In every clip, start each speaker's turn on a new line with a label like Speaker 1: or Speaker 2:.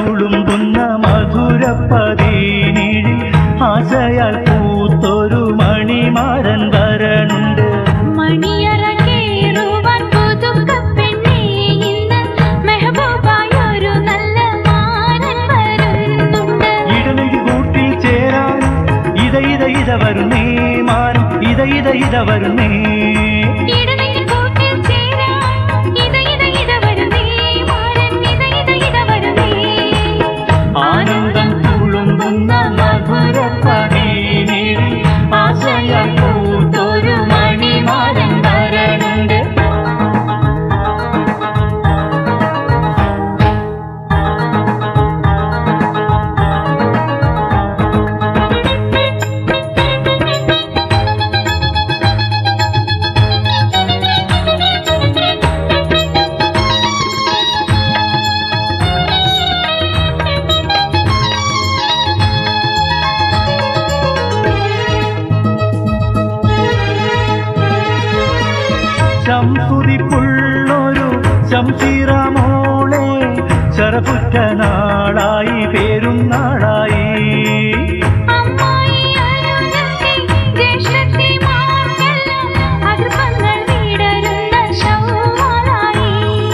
Speaker 1: തുളുമ്പുന്ന മധുരപ്പതീനിഴി ആശയാൽ പൂത്തൊരു മണിമാരൻ വരനുണ്ട്
Speaker 2: മണിയറ കേറുവാൻ പുതുക്കപ്പെണ്ണേ ഇന്ന് മെഹബൂബായൊരു നല്ല മാരൻ വരുന്നുണ്ട്
Speaker 1: ഇടനെഴി കൂട്ടിൽ ചേരാൻ ഇത ഇത ഇത വരുന്നേ മാനം ഇത ഇത ഇത വരുന്നേ
Speaker 2: ഇടനെഞ്ചിൽ കൂട്ടിൽ ചേരാൻ ഇത ഇത ഇത വരുന്നേ മാരൻ ഇത ഇത ഇത വരുന്നേ
Speaker 1: ആനന്ദം തുളുമ്പുന്ന മധുരപ്പതീനിഴി ആശയാൽ പൂത്തൊരു മണിമാരൻ വരനുണ്ട് ശംസുതിപ്പുള്ളൊരു ശംസീറമോളെ ശരപുറ്റ നാളായി പേരും നാളായി
Speaker 2: അമ്മായി അനുജത്തി ജ്യേഷ്ഠത്തി മാർക്കെല്ലാം അതിർപ്പങ്ങൾ വിടരുന്ന ശൗവാലായി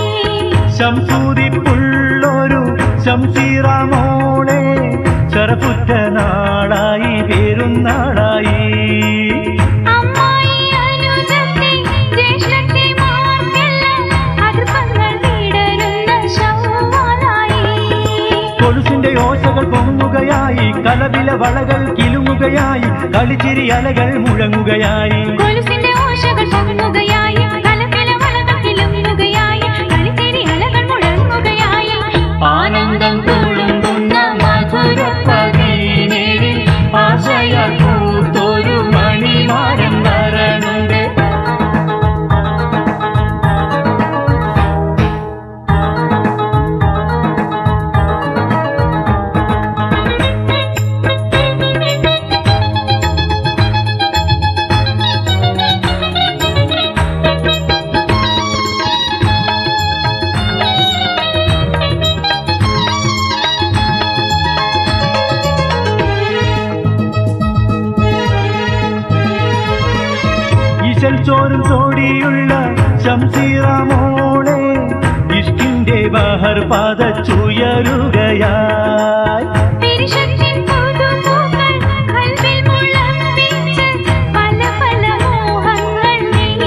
Speaker 1: ശംസുതിപ്പുള്ളൊരു ശംസീറമോളെ ശരപുറ്റ നാളായി പേരും നാളായി
Speaker 2: അമ്മായി അനുജത്തി ജ്യേഷ്ഠത്തി മാർക്കെല്ലാം അതിർപ്പങ്ങൾ വിടരുന്ന ശൗവാലായി
Speaker 1: കൊലുസിന്റെ ഓശകൾ പൊങ്ങുകയായി കലവില വളകൾ കിലുങ്ങുകയായി കളിച്ചിരി അലകൾ മുഴങ്ങുകയായി
Speaker 2: കൊലുസിന്റെ ഓശകൾ പൊങ്ങുകയായി കലപില വളകൾ കിലുങ്ങുകയായി കളിച്ചിരി അലകൾ മുഴങ്ങുകയായി
Speaker 1: ആനന്ദം തുളുമ്പുന്ന മധുരപ്പതീനിഴി ആശയാൽ പൂത്തൊരു മണിമാരൻ വരനുണ്ട് ഇശൽ ചോരും തോടിയുള്ള ശംസീറമോളെ ഇഷ്കിന്റെ ബഹർ പാതച്ചുയരുകയായി
Speaker 2: പിരിശത്തിൻ പുതുപൂക്കൾ കൽവിൽ മുളപ്പിച്ച് പല പല മോഹങ്ങൾ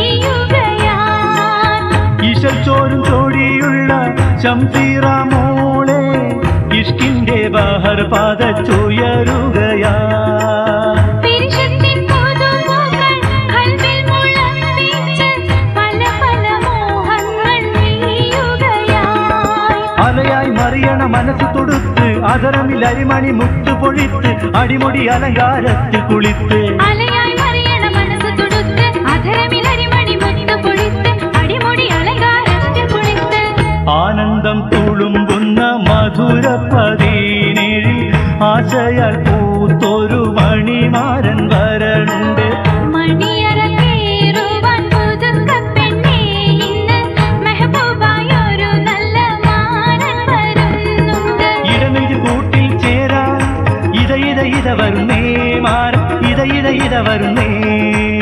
Speaker 2: നെയ്യുകയായി
Speaker 1: ഇശൽ ചോരും തോടിയുള്ള ശംസീറമോളെ ഇഷ്കിന്റെ ബഹർ പാതച്ചുയരുകയായി
Speaker 2: പിരിശത്തിൻ പുതുപൂക്കൾ കൽവിൽ മുളപ്പിച്ച് പല പല മോഹങ്ങൾ നെയ്യുകയായി
Speaker 1: അലയായി മറിയണ മനസ്സ് തൊടുത്ത് അതരമിൽ അരിമണി മുത്തു പൊഴിത്ത് അടിമുടി അലങ്കാരത്തിൽ കുളിത്ത്
Speaker 2: അലയായി മറിയണ മനസ്സ് തുടുത്ത് അധരമിലരിമണി മുത്ത് പൊഴിത്ത് അടിമുടി അലങ്കാരത്തിൽ കുളിത്ത്
Speaker 1: ആനന്ദം തുളുമ്പുന്ന മധുരപ്പതീനിഴി ആശയാൽ പൂത്തൊരു മണിമാരൻ വരനുണ്ട്
Speaker 2: മണിയറ കേറുവാൻ പുതുക്കപ്പെണ്ണേ ഇന്ന് മെഹബൂബായൊരു നല്ല മാരൻ വരുന്നുണ്ട്
Speaker 1: ഇടനെഞ്ച് കൂട്ടിൽ ചേരാൻ ഇത ഇത ഇത വരുന്നേ മാറ ഇത ഇത ഇത വരുന്നേ